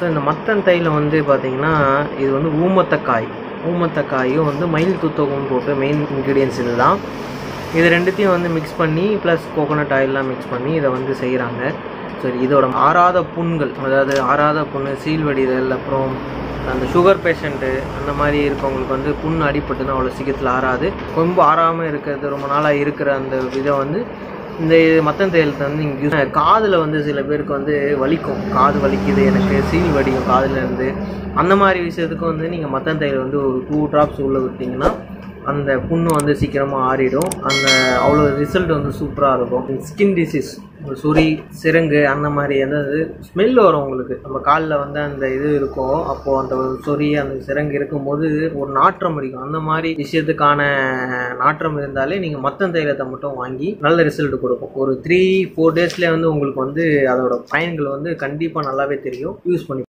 so இந்த மத்தன் தைலம் வந்து பார்த்தீங்கன்னா இது வந்து ஊமத்தக்காய் ஊமத்தக்காயும் வந்து மயில் துத்தகம் போட்டு மெயின் இன்க்ரீடியன்ஸ் இது தான் இது ரெண்டுத்தையும் வந்து மிக்ஸ் பண்ணி ப்ளஸ் கோகோனட் ஆயிலெலாம் மிக்ஸ் பண்ணி இதை வந்து செய்கிறாங்க சரி இதோட ஆறாத புண்கள் அதாவது ஆறாத புண்ணு சீல் வடிதல் அப்புறம் அந்த சுகர் பேஷண்ட்டு அந்த மாதிரி இருக்கவங்களுக்கு வந்து புண் அடிபட்டுனா அவ்வளோ சீக்கிரத்தில் ஆறாது ரொம்ப ஆறாமல் இருக்கிறது ரொம்ப நாளாக இருக்கிற அந்த இதை வந்து இந்த மத்தன் தைலத்தை வந்து இங்கே யூஸ் காதில் வந்து சில பேருக்கு வந்து வலிக்கும் காது வலிக்குது எனக்கு சீல் வடியும் காதுல இருந்து அந்த மாதிரி விஷயத்துக்கு வந்து நீங்கள் மத்தன் தைலம் வந்து ஒரு டூ ட்ராப்ஸ் உள்ளே விட்டிங்கன்னா அந்த புண்ணு வந்து சீக்கிரமாக ஆறிடும் அந்த அவ்வளோ ரிசல்ட் வந்து சூப்பராக இருக்கும் ஸ்கின் டிசீஸ் சுரி சிரங்கு அந்த மாதிரி எதாவது ஸ்மெல் வரும் உங்களுக்கு நம்ம காலில் வந்து அந்த இது இருக்கும் அப்போது அந்த சொறி அந்த சிரங்கு இருக்கும்போது ஒரு நாற்றம் அடிக்கும் அந்த மாதிரி விஷயத்துக்கான நாற்றம் இருந்தாலே நீங்கள் மத்தன் தைலத்தை மட்டும் வாங்கி நல்ல ரிசல்ட் கொடுக்கும் ஒரு த்ரீ ஃபோர் டேஸ்லேயே வந்து உங்களுக்கு வந்து அதோட பயன்கள் வந்து கண்டிப்பாக நல்லாவே தெரியும் யூஸ் பண்ணி